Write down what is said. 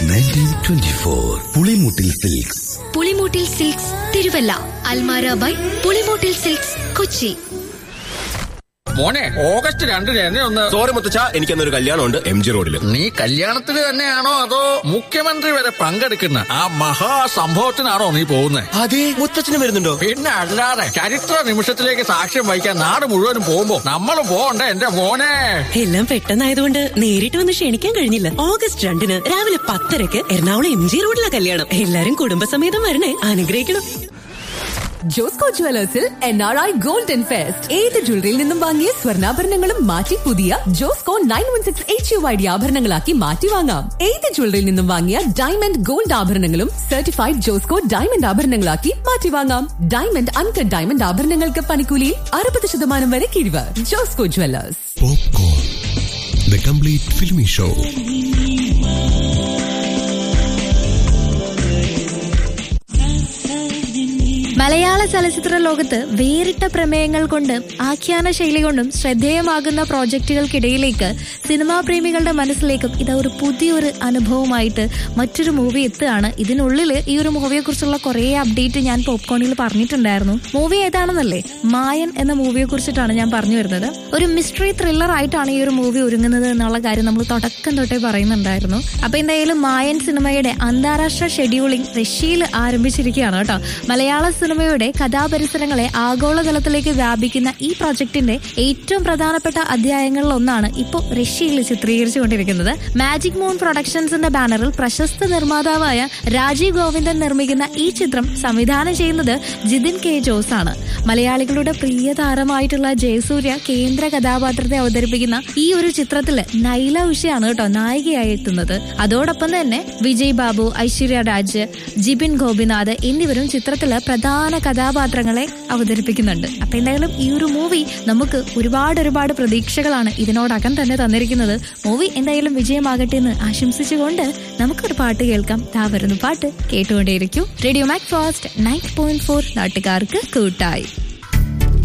Since nineteen twenty four Pulimoottil silks Pulimoottil silks Thiruvalla അൽമാര by Pulimoottil silks Kochi മോനെ August രണ്ടിന് എന്നെ ഒന്ന് സോറി മുത്തച്ഛ എനിക്കന്നൊരു കല്യാണമുണ്ട് എം ജി റോഡിൽ നീ കല്യാണത്തിന് തന്നെയാണോ അതോ മുഖ്യമന്ത്രി വരെ പങ്കെടുക്കുന്ന ആ മഹാസംഭവത്തിനാണോ നീ പോകുന്നത് അതെ മുത്തച്ഛന് വരുന്നുണ്ടോ പിന്നെ അല്ലാതെ ചരിത്ര നിമിഷത്തിലേക്ക് സാക്ഷ്യം വഹിക്കാൻ നാട് മുഴുവനും പോകുമ്പോ നമ്മളും പോകണ്ടേ എന്റെ മോനെ എല്ലാം പെട്ടെന്നായതുകൊണ്ട് നേരിട്ട് വന്ന് ക്ഷണിക്കാൻ കഴിഞ്ഞില്ല ഓഗസ്റ്റ് രണ്ടിന് രാവിലെ പത്തരക്ക് എറണാകുളം എം ജി റോഡിലെ കല്യാണം എല്ലാരും കുടുംബസമേതം വരണേ അനുഗ്രഹിക്കണം ജോസ്കോ ജുവലേഴ്സിൽ N R I golden fest ഏത് ജ്വല്ലറിയിൽ നിന്നും വാങ്ങിയ സ്വർണ്ണാഭരണങ്ങളും മാറ്റി പുതിയ Josco nine one six H U I D ആഭരണങ്ങളാക്കി മാറ്റി വാങ്ങാം ഏത് ജ്വല്ലറിയിൽ നിന്നും വാങ്ങിയ ഡയമണ്ട് ഗോൾഡ് ആഭരണങ്ങളും സർട്ടിഫൈഡ് ജോസ്കോ ഡയമണ്ട് ആഭരണങ്ങളാക്കി മാറ്റി വാങ്ങാം ഡയമണ്ട് അൺകട്ട് ഡയമണ്ട് ആഭരണങ്ങൾക്ക് പണിക്കൂലിയിൽ അറുപത് ശതമാനം വരെ കിഴിവ് Josco jewellers Popcorn, the complete filmy show. മലയാള ചലച്ചിത്ര ലോകത്ത് വേറിട്ട പ്രമേയങ്ങൾ കൊണ്ടും ആഖ്യാന ശൈലി കൊണ്ടും ശ്രദ്ധേയമാകുന്ന പ്രോജക്റ്റുകൾക്കിടയിലേക്ക് സിനിമാ പ്രേമികളുടെ മനസ്സിലേക്കും ഇത് ഒരു പുതിയൊരു അനുഭവമായിട്ട് മറ്റൊരു മൂവി എത്തുകയാണ് ഇതിനുള്ളിൽ ഈ ഒരു മൂവിയെ കുറിച്ചുള്ള കുറേ അപ്ഡേറ്റ് ഞാൻ പോപ്കോണിൽ പറഞ്ഞിട്ടുണ്ടായിരുന്നു മൂവി ഏതാണെന്നല്ലേ മായൻ എന്ന മൂവിയെ കുറിച്ചിട്ടാണ് ഞാൻ പറഞ്ഞു വരുന്നത് ഒരു മിസ്റ്ററി ത്രില്ലർ ആയിട്ടാണ് ഈ ഒരു മൂവി ഒരുങ്ങുന്നത് എന്നുള്ള കാര്യം നമ്മൾ തുടക്കം തൊട്ടേ പറയുന്നുണ്ടായിരുന്നു അപ്പൊ എന്തായാലും മായൻ സിനിമയുടെ അന്താരാഷ്ട്ര ഷെഡ്യൂളിംഗ് റഷ്യയിൽ ആരംഭിച്ചിരിക്കുകയാണ് കേട്ടോ മലയാള സിനിമയുടെ കഥാപരിസരങ്ങളെ ആഗോളതലത്തിലേക്ക് വ്യാപിക്കുന്ന ഈ പ്രൊജക്ടിന്റെ ഏറ്റവും പ്രധാനപ്പെട്ട അധ്യായങ്ങളിൽ ഒന്നാണ് ഇപ്പോൾ റഷ്യയിൽ ചിത്രീകരിച്ചുകൊണ്ടിരിക്കുന്നത് മാജിക് മൂൺ പ്രൊഡക്ഷൻസിന്റെ ബാനറിൽ പ്രശസ്ത നിർമ്മാതാവായ രാജീവ് ഗോവിന്ദൻ നിർമ്മിക്കുന്ന ഈ ചിത്രം സംവിധാനം ചെയ്യുന്നത് ജിതിൻ കെ ജോസ് ആണ് മലയാളികളുടെ പ്രിയ താരമായിട്ടുള്ള ജയസൂര്യ കേന്ദ്ര കഥാപാത്രത്തെ അവതരിപ്പിക്കുന്ന ഈ ഒരു ചിത്രത്തില് നൈല ഉഷയാണ് കേട്ടോ നായികയായി എത്തുന്നത് അതോടൊപ്പം തന്നെ വിജയ് ബാബു ഐശ്വര്യ രാജ് ജിബിൻ ഗോപിനാഥ് എന്നിവരും ചിത്രത്തില് പ്രധാന കഥാപാത്രങ്ങളെ അവതരിപ്പിക്കുന്നുണ്ട് അപ്പൊ എന്തായാലും ഈ ഒരു മൂവി നമുക്ക് ഒരുപാട് ഒരുപാട് പ്രതീക്ഷകളാണ് ഇതിനോടകം തന്നെ തന്നിരിക്കുന്നത് മൂവി എന്തായാലും വിജയമാകട്ടെ എന്ന് ആശംസിച്ചുകൊണ്ട് നമുക്കൊരു പാട്ട് കേൾക്കാം താ വരുന്ന പാട്ട് കേട്ടുകൊണ്ടേയിരിക്കും radio Mac fast nine point four നാട്ടുകാർക്ക് കൂട്ടായി